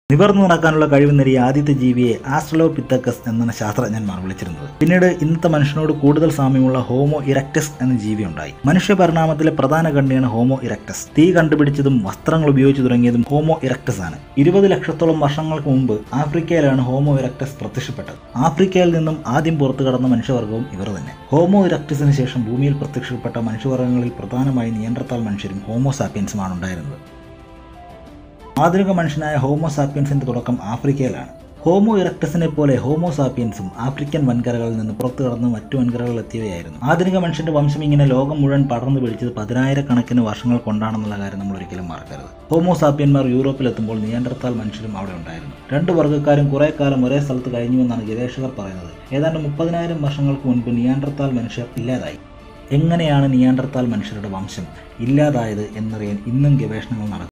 നിവർന്നു നടക്കാനുള്ള കഴിവ് നേടിയ ആദ്യത്തെ ജീവിയെ ആസ്ട്രലോപിത്തക്കസ് എന്നാണ് ശാസ്ത്രജ്ഞന്മാർ വിളിച്ചിരുന്നത് പിന്നീട് ഇന്നത്തെ മനുഷ്യനോട് കൂടുതൽ സാമ്യമുള്ള ഹോമോ ഇറക്ടസ് എന്ന ജീവി ഉണ്ടായി മനുഷ്യ പരിണാമത്തിലെ പ്രധാന കണ്ണിയാണ് ഹോമോ ഇറക്ടസ് തീ കണ്ടുപിടിച്ചതും വസ്ത്രങ്ങൾ ഉപയോഗിച്ചു തുടങ്ങിയതും ഹോമോ ഇറക്ടസ് ആണ് ഇരുപത് ലക്ഷത്തോളം വർഷങ്ങൾക്ക് മുമ്പ് ആഫ്രിക്കയിലാണ് ഹോമോ ഇറക്ടസ് പ്രത്യക്ഷപ്പെട്ടത് ആഫ്രിക്കയിൽ നിന്നും ആദ്യം പുറത്തു കടന്ന മനുഷ്യവർഗവും ഇവർ തന്നെ ഹോമോ ഇറക്ടസിന് ശേഷം ഭൂമിയിൽ പ്രത്യക്ഷപ്പെട്ട മനുഷ്യവർഗങ്ങളിൽ പ്രധാനമായി നിയന്ത്രത്താൽ മനുഷ്യരും ഹോമോ സാപ്പിയൻസുമാണ് ഉണ്ടായിരുന്നത് ആധുനിക മനുഷ്യനായ ഹോമോ സാപ്പിയൻസിന്റെ തുടക്കം ആഫ്രിക്കയിലാണ് ഹോമോ ഇറക്ടസിനെ പോലെ ഹോമോ സാപ്പിയൻസും ആഫ്രിക്കൻ വൻകരകളിൽ നിന്ന് പുറത്തു കടന്ന് മറ്റു വൻകരകളിൽ എത്തിയവയായിരുന്നു ആധുനിക മനുഷ്യന്റെ വംശം ഇങ്ങനെ ലോകം മുഴുവൻ പടർന്നു പിടിച്ചത് പതിനായിരക്കണക്കിന് വർഷങ്ങൾ കൊണ്ടാണെന്നുള്ള കാര്യം നമ്മൾ ഒരിക്കലും മറക്കരുത് ഹോമോ സാപ്പിയന്മാർ യൂറോപ്പിലെത്തുമ്പോൾ നിയന്ത്രത്താൽ മനുഷ്യരും അവിടെ ഉണ്ടായിരുന്നു രണ്ട് വർഗ്ഗക്കാരും കുറെ കാലം ഒരേ സ്ഥലത്ത് കഴിഞ്ഞുവെന്നാണ് ഗവേഷകർ പറയുന്നത് ഏതാണ്ട് മുപ്പതിനായിരം വർഷങ്ങൾക്ക് മുൻപ് നിയാണ്ടർത്താൽ മനുഷ്യർ ഇല്ലാതായി എങ്ങനെയാണ് നിയാണ്ടർത്താൽ മനുഷ്യരുടെ വംശം ഇല്ലാതായത് എന്നറിയാൻ ഇന്നും ഗവേഷണങ്ങൾ നടക്കും